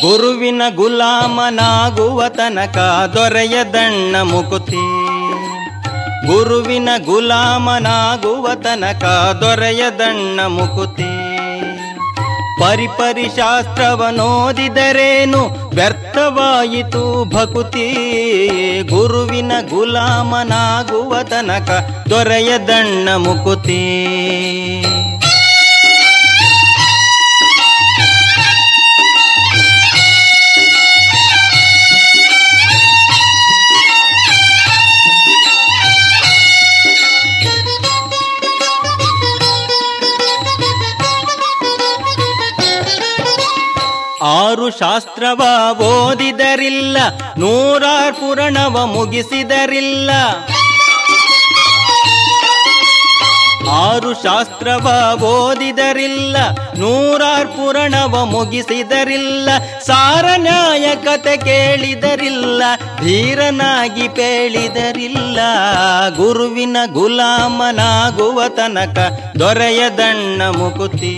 ಗುರುವಿನ ಗುಲಾಮನಾಗುವ ತನಕ ದೊರೆಯದಣ್ಣ ಮುಕುತಿ ಗುರುವಿನ ಗುಲಾಮನಾಗುವ ತನಕ ದೊರೆಯದಣ್ಣ ಮುಕುತಿ ಪರಿಪರಿ ಶಾಸ್ತ್ರವನೋದಿದರೇನು ವ್ಯರ್ಥವಾಯಿತು ಭಕುತಿ ಗುರುವಿನ ಗುಲಾಮನಾಗುವ ತನಕ ದೊರೆಯದಣ್ಣ ಮುಕುತಿ ಆರು ಶಾಸ್ತ್ರವ ಓದಿದರಿಲ್ಲ ನೂರಾರು ಪುರಾಣವ ಮುಗಿಸಿದರಿಲ್ಲ ಆರು ಶಾಸ್ತ್ರವ ಓದಿದರಿಲ್ಲ ನೂರಾರು ಪುರಾಣವ ಮುಗಿಸಿದರಿಲ್ಲ ಸಾರ ನ್ಯಾಯ ಕತೆ ಕೇಳಿದರಿಲ್ಲ ಧೀರನಾಗಿ ಪೇಳಿದರಿಲ್ಲ ಗುರುವಿನ ಗುಲಾಮನಾಗುವ ತನಕ ದೊರೆಯದಣ್ಣ ಮುಕುತಿ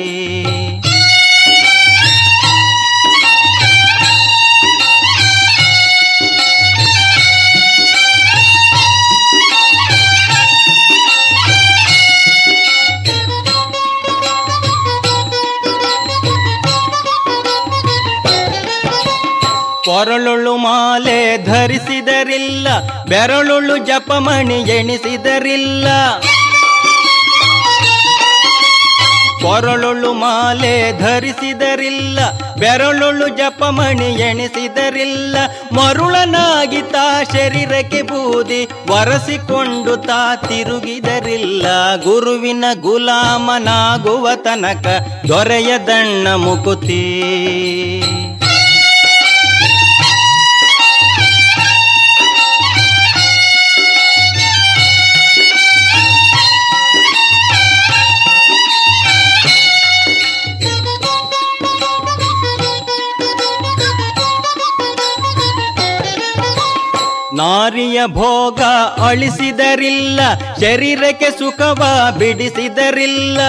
ಕೊರಳುಳು ಮಾಲೆ ಧರಿಸಿದರಿಲ್ಲ ಬೆರಳುಳು ಜಪಮಣಿ ಎಣಿಸಿದರಿಲ್ಲ ಕೊರಳುಳು ಮಾಲೆ ಧರಿಸಿದರಿಲ್ಲ ಬೆರಳುಳು ಜಪಮಣಿ ಎಣಿಸಿದರಿಲ್ಲ ಮರುಳನಾಗಿ ತಾ ಶರೀರಕ್ಕೆ ಬೂದಿ ಒರೆಸಿಕೊಂಡು ತಾ ತಿರುಗಿದರಿಲ್ಲ ಗುರುವಿನ ಗುಲಾಮನಾಗುವ ತನಕ ದೊರೆಯದಣ್ಣ ಮುಕುತಿ ನಾರಿಯ ಭೋಗ ಅಳಿಸಿದರಿಲ್ಲ ಶರೀರಕ್ಕೆ ಸುಖವ ಬಿಡಿಸಿದರಿಲ್ಲ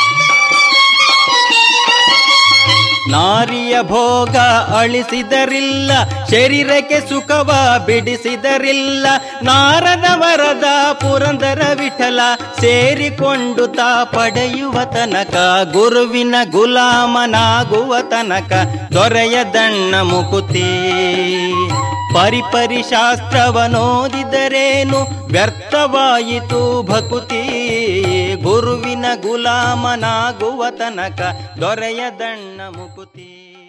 ನಾರಿಯ ಭೋಗ ಅಳಿಸಿದರಿಲ್ಲ ಶರೀರಕ್ಕೆ ಸುಖವ ಬಿಡಿಸಿದರಿಲ್ಲ ನಾರದ ವರದ ಪುರಂದರ ವಿಠಲ ಸೇರಿಕೊಂಡು ತಾ ಪಡೆಯುವ ತನಕ ಗುರುವಿನ ಗುಲಾಮನಾಗುವ ತನಕ ದೊರೆಯದಣ್ಣ ಮುಕುತಿ ಪರಿಪರಿ ಶಾಸ್ತ್ರವನೋದಿದರೇನು ವ್ಯರ್ಥವಾಯಿತು ಭಕುತಿ ಗುರುವಿನ ಗುಲಾಮನಾಗುವ ತನಕ ದೊರೆಯದಣ್ಣ ಮುಕುತಿ